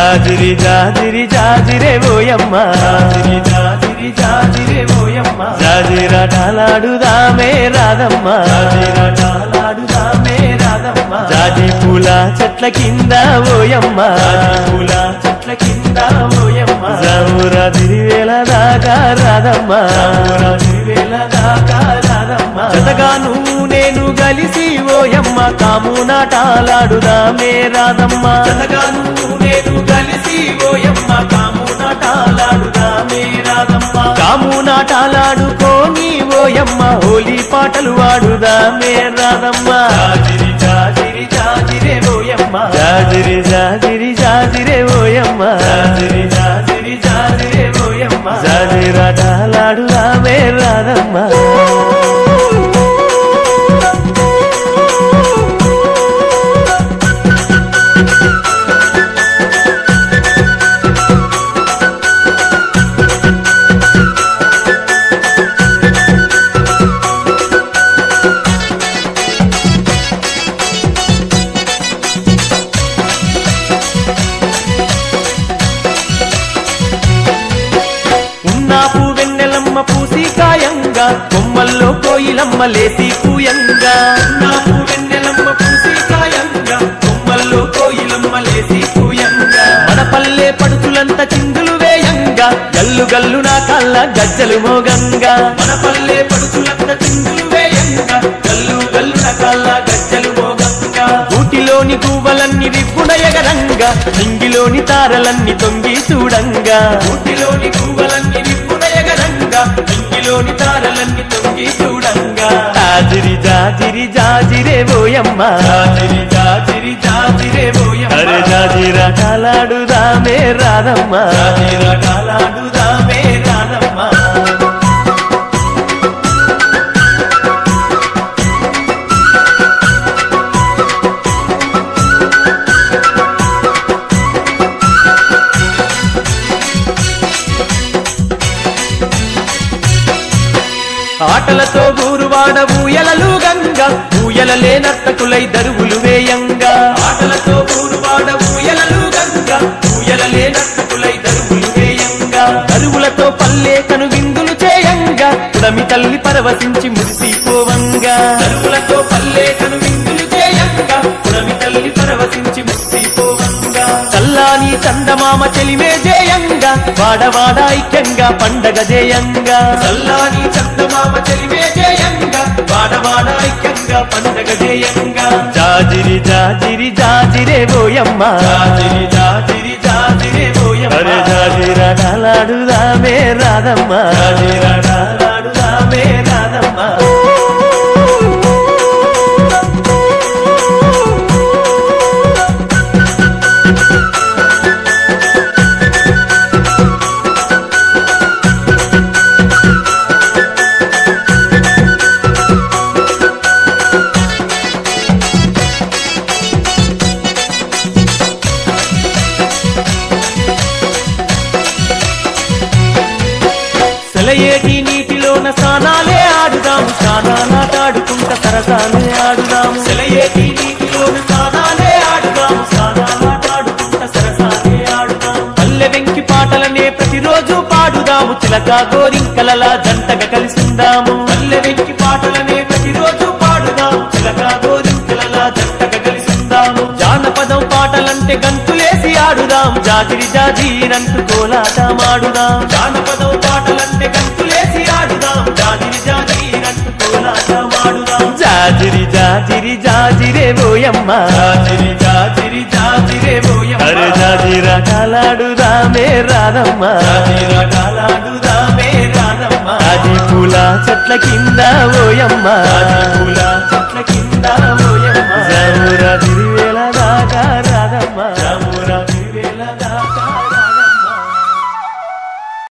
జాజిరి జాజిరి జాజిరే ఓయమ్మ జాజిరి జాజిరి జాజిరే ఓయమ్మ జాజిరాటాలాడుదామే రాదమ్మ జాజిరాటాలాడుదామే రాదమ్మ జాజి పూల చెట్ల కింద ఓయమ్మ పూల చెట్ల కింద ఓయమ్మ జామురా తిరివేల దాకా రాదమ్మ జామురా తిరివేల దాకా రాదమ్మ జతగా నువ్వు నేను కలిసి ఓయమ్మ కాము నాటాలాడుదామే రాదమ్మ జతగా నువ్వు నేను కలిసి ఓయమ్మ కాము నాటాలాడుదామే రాదమ్మ కాము నాటాలాడుకోని ఓయమ్మ హోలీ పాటలు వాడుదామే రాదమ్మ జాజిరి జాజిరి జాజిరే ఓయమ్మ జాజిరి జాజిరి జాజిరే ఓయమ్మ జాజిరి జాజిరి జాజిరే ఓయమ్మ జాజిరాటాలాడుదామే రాదమ్మ ఉన్నాపు వెన్నెలమ్మ పూసి కాయంగా కొమ్మల్లో కోయిలమ్మ లేసి కూయంగా ఉన్నాపు వెన్నెలమ్మ పూసి కాయంగా కొమ్మల్లో కోయిలమ్మ లేసి కూయంగా మన పల్లె పడుచులంత చిందులు వేయంగా గల్లు గల్లు నా కళ్ళ గజ్జలు మోగంగా మన పల్లె పడుచులంత చిందులు వేయంగా గల్లు గల్లు నా కళ్ళ గజ్జలు మోగంగా ఊటిలోని గువ్వలన్నీ రిప్పున ఎగరంగా నింగిలోని తారలన్నీ తొంగి చూడంగా ఊటిలోని గువ్వలన్నీ రిప్పున ఎగరంగా నింగిలోని తారలన్నీ తొంగి చూడంగా జాజిరి జాజిరి జాజిరే బోయమ్మ జాజిరి జాజిరి జాజిరే బోయమ్మ అరే జాజిరా కాలాడుదామే రాదమ్మ జాజిరా కాలాడుదామే రాదమ్మ ఆటలతో ఊరువాడ ఊయలలు గంగ ఊయలలే నర్తకులై దరువులు వేయంగా ఆటలతో ఊరువాడ ఊయలలు గంగ ఊయలలే నర్తకులై దరువులు వేయంగా దరువులతో పల్లె కను విందులు చేయంగా పుడమి తల్లి పరవశించి మురిసిపోవంగా దరువులతో పల్లె కను విందులు చేయంగా పుడమి తల్లి పరవశించి మురిసిపోవంగా చల్లాని చందమామ చెలిమే జేయంగా వాడవాడ ఐక్యంగా పండగ జేయంగా చల్లాని చందమామ చెలిమే జేయంగా వాడవాడ ఐక్యంగా పండగ జేయంగా జాజిరి జాజిరి జాజిరే బోయమ్మ జాజిరి జాజిరి జాజిరే బోయమ్మ అరే జాజిరా నాలాడుదామే రాదమ్మ జాజిరా నాలాడుదామే రాదమ్మ సెలయేటి నీటిలోన స్నానాలే ఆడుదాము స్నానాలాటాడుకుంట సరసాలే ఆడుదాము సెలయేటి నీటిలోన స్నానాలే ఆడుదాము స్నానాలాటాడుకుంట సరసాలే ఆడుదాము పల్లె వెంకి పాటలనే ప్రతిరోజు పాడుదాము చిలక గోరింకలలా జంటగా కలిసిందాము పల్లె వెంకి పాటలనే ప్రతిరోజు పాడుదాము చిలక గోరింకలలా జంటగా కలిసిందాము జానపదం పాటలంటే గంతులేసి ఆడుదాం జాజిరి జాజీరంటూ కోలాటమాడుదాం జానపదం పాటలంటే గంతులేసి ఆడుదాం జాజిరి జాజీరంటూ కోలాటమాడుదాం జాజిరి జాజిరి జాజిరే బోయమ్మ జాజిరి జాజిరి జాజిరే బోయమ్మ అరే జాజిరా కాలాడుదామే రాదమ్మ జాజిరా కాలాడుదామే రాదమ్మ జాజి పూల చెట్ల కింద ఓయమ్మ జాజి పూల చెట్ల